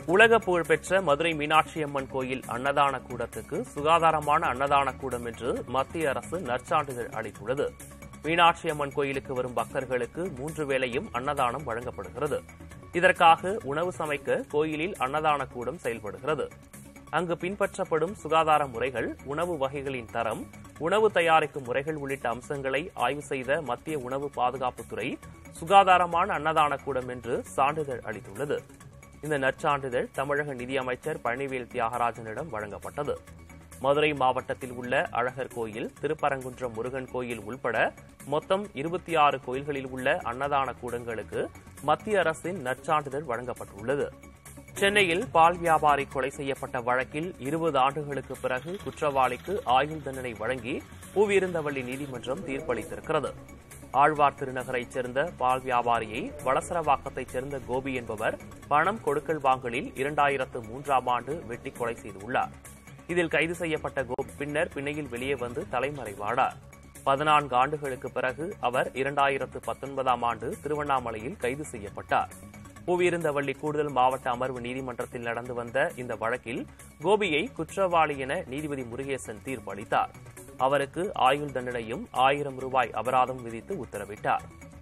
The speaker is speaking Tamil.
உலக புகழ்பெற்ற மதுரை மீனாட்சி அம்மன் கோயில் அன்னதான கூடத்துக்கு சுகாதாரமான அன்னதான கூடம் என்று மத்திய அரசு நற்சான்றிதழ் அளித்துள்ளது மீனாட்சி அம்மன் கோயிலுக்கு வரும் பக்தர்களுக்கு மூன்று வேளையும் அன்னதானம் வழங்கப்படுகிறது இதற்காக உணவு சமைக்க கோயிலில் அன்னதான கூடம் செயல்படுகிறது அங்கு பின்பற்றப்படும் சுகாதார முறைகள் உணவு வகைகளின் தரம் உணவு தயாரிக்கும் முறைகள் உள்ளிட்ட அம்சங்களை ஆய்வு செய்த மத்திய உணவு பாதுகாப்புத்துறை சுகாதாரமான அன்னதான கூடம் என்று சான்றிதழ் அளித்துள்ளது இந்த நற்சான்றிதழ் தமிழக நிதியமைச்சர் பழனிவேல் தியாகராஜனிடம் வழங்கப்பட்டது மதுரை மாவட்டத்தில் உள்ள அழகர் கோயில் திருப்பரங்குன்றம் முருகன் கோயில் உள்பட மொத்தம் இருபத்தி ஆறு கோயில்களில் உள்ள அன்னதான கூடங்களுக்கு மத்திய அரசின் நற்சான்றிதழ் வழங்கப்பட்டுள்ளது சென்னையில் பால் வியாபாரி கொலை செய்யப்பட்ட வழக்கில் இருபது ஆண்டுகளுக்கு பிறகு குற்றவாளிக்கு ஆயுள் தண்டனை வழங்கி பூவிருந்தவள்ளி நீதிமன்றம் தீர்ப்பளித்திருக்கிறது ஆழ்வார் திருநகரைச் சேர்ந்த பால் வியாபாரியை வளசரவாக்கத்தைச் சேர்ந்த கோபி என்பவர் பணம் கொடுக்கல் வாங்கலில் இரண்டாயிரத்து மூன்றாம் ஆண்டு வெட்டி கொலை செய்துள்ளார் இதில் கைது செய்யப்பட்ட கோபி பின்னர் பிணையில் வெளியே வந்து தலைமறைவானார் பதினான்கு ஆண்டுகளுக்கு பிறகு அவர் இரண்டாயிரத்து பத்தொன்பதாம் ஆண்டு திருவண்ணாமலையில் கைது செய்யப்பட்டார் பூவிருந்தவள்ளி கூடுதல் மாவட்ட அமர்வு நீதிமன்றத்தில் நடந்து வந்த இந்த வழக்கில் கோபியை குற்றவாளி என நீதிபதி முருகேசன் தீர்ப்பு அளித்தார் அவருக்கு ஆயுள் தண்டனையும் ஆயிரம் ரூபாய் அபராதம் விதித்து உத்தரவிட்டார்